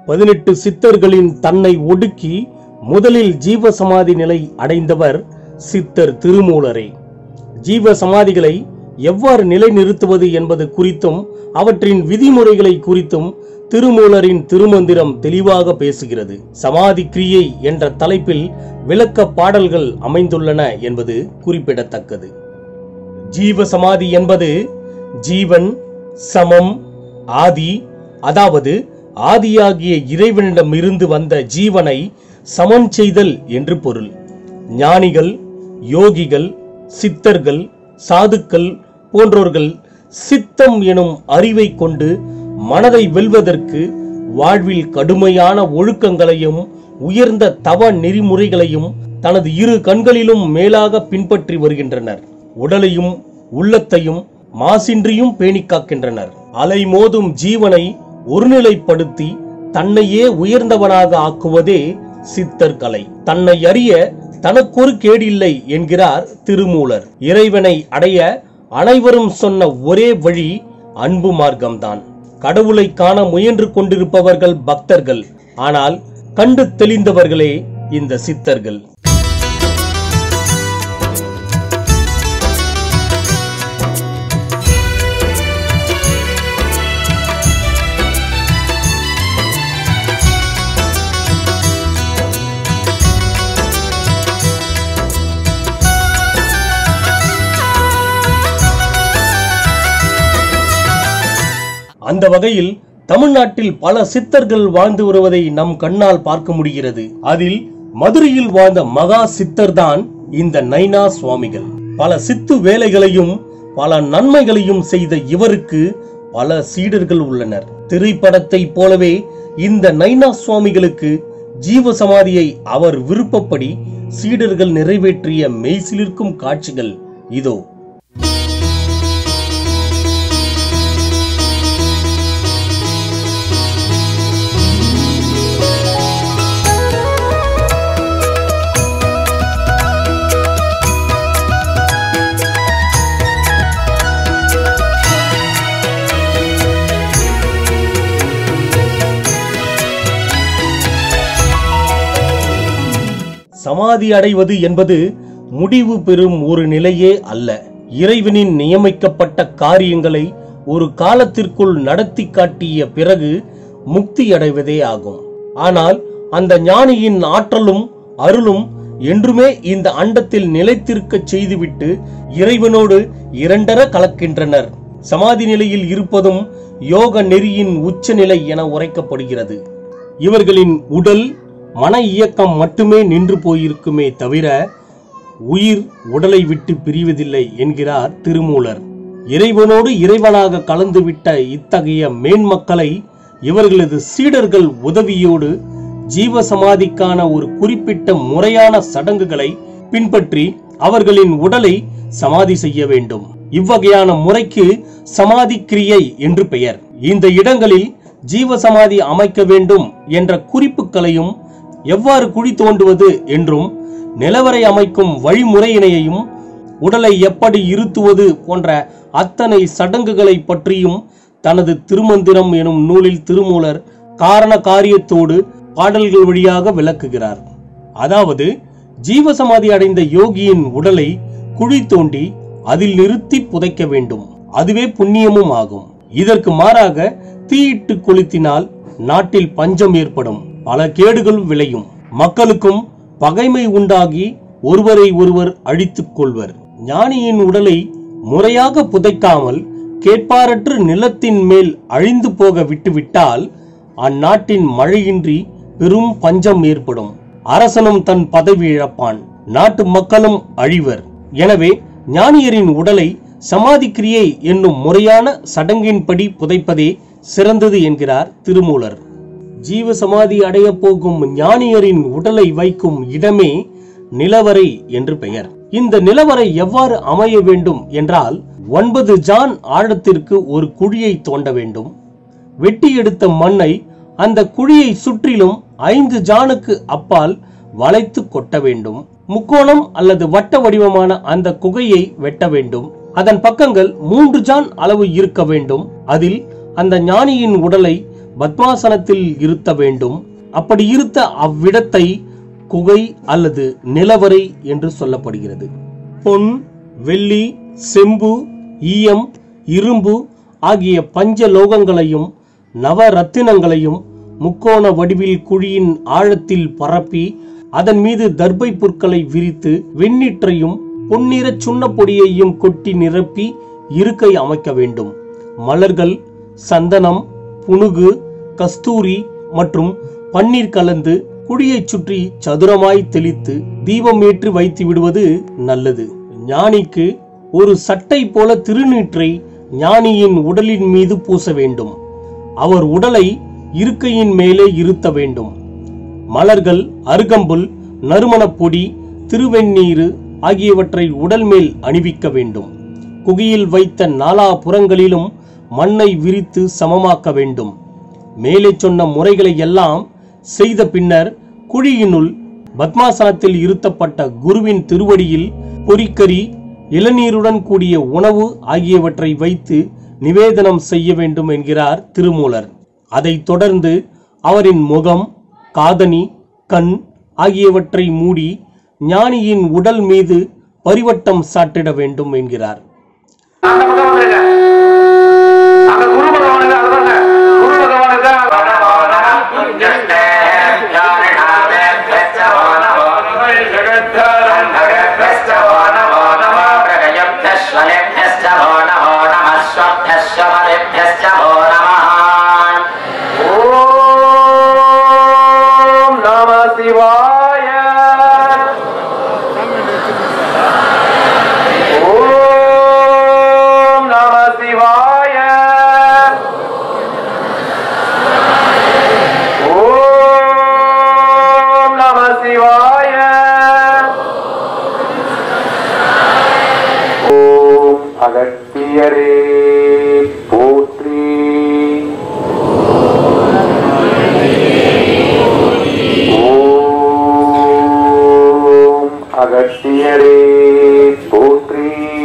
பதினெட்டு சித்தர்களின் தன்னை ஒடுக்கி முதலில் ஜீவ சமாதி நிலை அடைந்தவர் சித்தர் திருமூலரே ஜீவ சமாதிகளை எவ்வாறு நிலைநிறுத்துவது என்பது குறித்தும் அவற்றின் விதிமுறைகளை குறித்தும் திருமூலரின் திருமந்திரம் தெளிவாக பேசுகிறது சமாதி கிரியை என்ற தலைப்பில் விளக்க பாடல்கள் அமைந்துள்ளன என்பது குறிப்பிடத்தக்கது ஜீவ சமாதி என்பது ஜீவன் சமம் ஆதி அதாவது ஆதியாகிய இறைவனிடமிருந்து வந்த ஜீவனை சமன் செய்தல் என்று பொருள் ஞானிகள் யோகிகள் சித்தர்கள் சாதுக்கள் போன்றோர்கள் சித்தம் எனும் அறிவை கொண்டு மனதை வெல்வதற்கு வாழ்வில் கடுமையான ஒழுக்கங்களையும் உயர்ந்த தவ நெறிமுறைகளையும் தனது இரு கண்களிலும் மேலாக பின்பற்றி வருகின்றனர் உடலையும் உள்ளத்தையும் மாசின்றியும் பேணிக் காக்கின்றனர் அலைமோதும் ஜீவனை ஒருநிலைப்படுத்தி தன்னையே உயர்ந்தவனாக ஆக்குவதே சித்தர் கலை தன்னை அறிய தனக்கொரு கேடில்லை என்கிறார் திருமூலர் இறைவனை அடைய அனைவரும் சொன்ன ஒரே வழி அன்பு மார்க்கம்தான் கடவுளை காண முயன்று கொண்டிருப்பவர்கள் பக்தர்கள் ஆனால் கண்டு தெளிந்தவர்களே இந்த சித்தர்கள் அந்த வகையில் தமிழ்நாட்டில் பல சித்தர்கள் வாழ்ந்து வருவதை நம் கண்ணால் பார்க்க முடிகிறது அதில் மதுரையில் வாழ்ந்த மகா சித்தர்தான் இந்த நைனா சுவாமிகள் பல சித்து வேலைகளையும் பல நன்மைகளையும் செய்த இவருக்கு பல சீடர்கள் உள்ளனர் திரைப்படத்தை போலவே இந்த நைனா சுவாமிகளுக்கு ஜீவ சமாதியை அவர் விருப்பப்படி சீடர்கள் நிறைவேற்றிய மெய்சிலிருக்கும் காட்சிகள் இதோ சமாதி அடைவது என்பது முடிவு பெறும் ஒரு நிலையே அல்ல இறைவனின் நியமிக்கப்பட்ட காரியங்களை ஒரு காலத்திற்குள் நடத்தி காட்டிய பிறகு முக்தி அடைவதே ஆகும் ஆனால் அந்த ஞானியின் ஆற்றலும் அருளும் என்றுமே இந்த அண்டத்தில் நிலைத்திருக்கச் செய்துவிட்டு இறைவனோடு இரண்டர கலக்கின்றனர் சமாதி நிலையில் இருப்பதும் யோக நெறியின் உச்சநிலை என உரைக்கப்படுகிறது இவர்களின் உடல் மன இயக்கம் மட்டுமே நின்று போயிருக்குமே தவிர உயிர் உடலை விட்டு பிரிவதில்லை என்கிறார் திருமூலர் இறைவனோடு இறைவனாக கலந்துவிட்ட இத்தகைய மேன்மக்களை இவர்களது சீடர்கள் உதவியோடு ஜீவ சமாதிக்கான ஒரு குறிப்பிட்ட முறையான சடங்குகளை பின்பற்றி அவர்களின் உடலை சமாதி செய்ய வேண்டும் இவ்வகையான முறைக்கு சமாதி கிரியை என்று பெயர் இந்த இடங்களில் ஜீவ சமாதி அமைக்க வேண்டும் என்ற குறிப்புகளையும் எவ்வாறு குழி தோண்டுவது என்றும் நிலவரை அமைக்கும் வழிமுறையினையையும் உடலை எப்படி இருத்துவது போன்ற அத்தனை சடங்குகளை பற்றியும் தனது திருமந்திரம் எனும் நூலில் திருமூலர் காரண காரியத்தோடு பாடல்கள் வழியாக விளக்குகிறார் அதாவது ஜீவசமாதி அடைந்த யோகியின் உடலை குழி தோண்டி அதில் நிறுத்தி புதைக்க வேண்டும் அதுவே புண்ணியமும் ஆகும் இதற்கு மாறாக தீயிட்டு கொளுத்தினால் நாட்டில் பஞ்சம் ஏற்படும் பல கேடுகள் விளையும் மக்களுக்கும் பகைமை உண்டாகி ஒருவரை ஒருவர் அழித்துக் கொள்வர் ஞானியின் உடலை முறையாக புதைக்காமல் கேட்பாரற்று நிலத்தின் மேல் அழிந்து போக விட்டுவிட்டால் அந்நாட்டின் மழையின்றி பெரும் பஞ்சம் ஏற்படும் அரசனும் தன் பதவி இழப்பான் நாட்டு மக்களும் அழிவர் எனவே ஞானியரின் உடலை சமாதி கிரியை என்னும் முறையான சடங்கின்படி புதைப்பதே சிறந்தது என்கிறார் திருமூலர் ஜீவ சமாதி அடையப் போகும் ஞானியரின் உடலை வைக்கும் இடமே நிலவரை என்று பெயர் இந்த நிலவரை எவ்வாறு அமைய வேண்டும் என்றால் ஒன்பது ஜான் ஆழத்திற்கு ஒரு குழியை தோண்ட வேண்டும் வெட்டி எடுத்த மண்ணை அந்த குழியை சுற்றிலும் ஐந்து ஜானுக்கு அப்பால் வளைத்து கொட்ட வேண்டும் முக்கோணம் அல்லது வட்ட வடிவமான அந்த குகையை வெட்ட வேண்டும் அதன் பக்கங்கள் மூன்று ஜான் அளவு இருக்க வேண்டும் அதில் அந்த ஞானியின் உடலை பத்மாசனத்தில் இருத்த வேண்டும் அப்படி இருத்த அவ்விடத்தை குகை அல்லது நிலவரை என்று சொல்லப்படுகிறது பொன் வெள்ளி செம்பு ஈயம் இரும்பு ஆகிய பஞ்ச லோகங்களையும் நவரத்தினங்களையும் முக்கோண வடிவில் குழியின் ஆழத்தில் பரப்பி அதன் மீது தர்பை புற்களை விரித்து வெண்ணீற்றையும் பொன்னிறச் சுண்ணப்பொடியையும் கொட்டி நிரப்பி இருக்கை அமைக்க வேண்டும் மலர்கள் சந்தனம் புனுகு கஸ்தூரி மற்றும் பன்னீர் கலந்து குழியைச் சுற்றி சதுரமாய் தெளித்து தீபம் ஏற்றி வைத்து விடுவது நல்லது ஞானிக்கு ஒரு சட்டை போல திருநீற்றை ஞானியின் உடலின் மீது பூச வேண்டும் அவர் உடலை இருக்கையின் மேலே இருத்த வேண்டும் மலர்கள் அருகம்புல் நறுமணப் பொடி திருவெண்ணீரு ஆகியவற்றை உடல் மேல் அணிவிக்க வேண்டும் குகையில் வைத்த நாலா புறங்களிலும் மண்ணை விரித்து சமமாக்க வேண்டும் மேலே சொன்ன முறைகளை எல்லாம் செய்த பின்னர் குழியினுள் பத்மாசனத்தில் இருத்தப்பட்ட குருவின் திருவடியில் பொறிக்கரி இளநீருடன் கூடிய உணவு ஆகியவற்றை வைத்து நிவேதனம் செய்ய வேண்டும் என்கிறார் திருமூலர் அதைத் தொடர்ந்து அவரின் முகம் காதணி கண் ஆகியவற்றை மூடி ஞானியின் உடல் மீது பரிவட்டம் சாட்டிட வேண்டும் என்கிறார் அந்த பக்கம் வந்துருங்க அந்த குரு பகவானுக்கு அது பாருங்க குரு பகவானுக்கு ஓம் நம சிவாய ஓம் நம சிவாய ஓம் நம சிவாய ஓம் அகத்தியரே போற்றி ஓம் அகத்தியரே போற்றி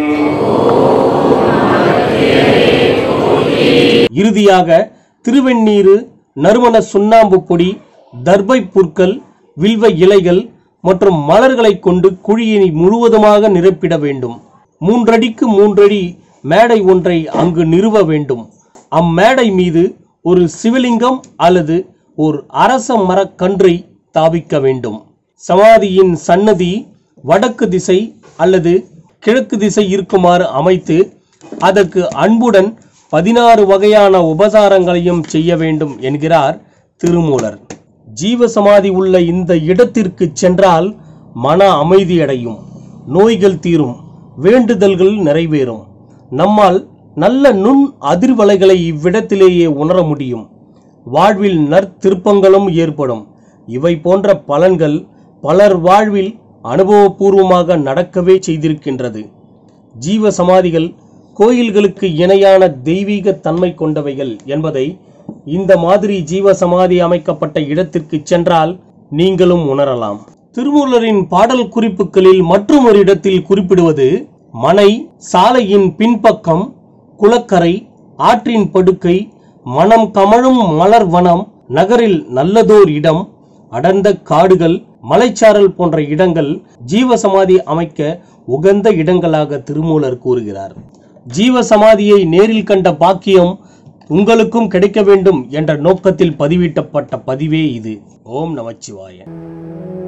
இறுதியாக திருவெண்ணீரு நறுமண சுண்ணாம்பு பொடி தர்பை புற்கள் வில்வ இலைகள் மற்றும் மலர்களைக் கொண்டு குழியினை முழுவதுமாக நிரப்பிட வேண்டும் மூன்றடிக்கு மூன்றடி மேடை ஒன்றை அங்கு நிறுவ வேண்டும் அம்மேடை மீது ஒரு சிவலிங்கம் அல்லது ஒரு அரச மரக்கன்றை தாபிக்க வேண்டும் சமாதியின் சன்னதி வடக்கு திசை அல்லது கிழக்கு திசை இருக்குமாறு அமைத்து அதற்கு அன்புடன் பதினாறு வகையான உபசாரங்களையும் செய்ய வேண்டும் என்கிறார் திருமூலர் ஜீவசமாதி உள்ள இந்த இடத்திற்கு சென்றால் மன அமைதியடையும் நோய்கள் தீரும் வேண்டுதல்கள் நிறைவேறும் நம்மால் நல்ல நுண் அதிர்வலைகளை இவ்விடத்திலேயே உணர முடியும் வாழ்வில் நற்திருப்பங்களும் ஏற்படும் இவை போன்ற பலன்கள் பலர் வாழ்வில் அனுபவபூர்வமாக நடக்கவே செய்திருக்கின்றது ஜீவ சமாதிகள் கோயில்களுக்கு இணையான தெய்வீக தன்மை கொண்டவைகள் என்பதை இந்த மாதிரி ஜீவ சமாதி அமைக்கப்பட்ட இடத்திற்கு சென்றால் நீங்களும் உணரலாம் திருமூலரின் பாடல் குறிப்புகளில் மற்றும் ஒரு இடத்தில் குறிப்பிடுவது மனை சாலையின் பின்பக்கம் குளக்கரை ஆற்றின் படுக்கை மனம் கமழும் மலர் வனம் நகரில் நல்லதோர் இடம் அடர்ந்த காடுகள் மலைச்சாரல் போன்ற இடங்கள் ஜீவசமாதி அமைக்க உகந்த இடங்களாக திருமூலர் கூறுகிறார் ஜீவசமாதியை நேரில் கண்ட பாக்கியம் உங்களுக்கும் கிடைக்க வேண்டும் என்ற நோக்கத்தில் பதிவிட்டப்பட்ட பதிவே இது ஓம் நமச்சிவாய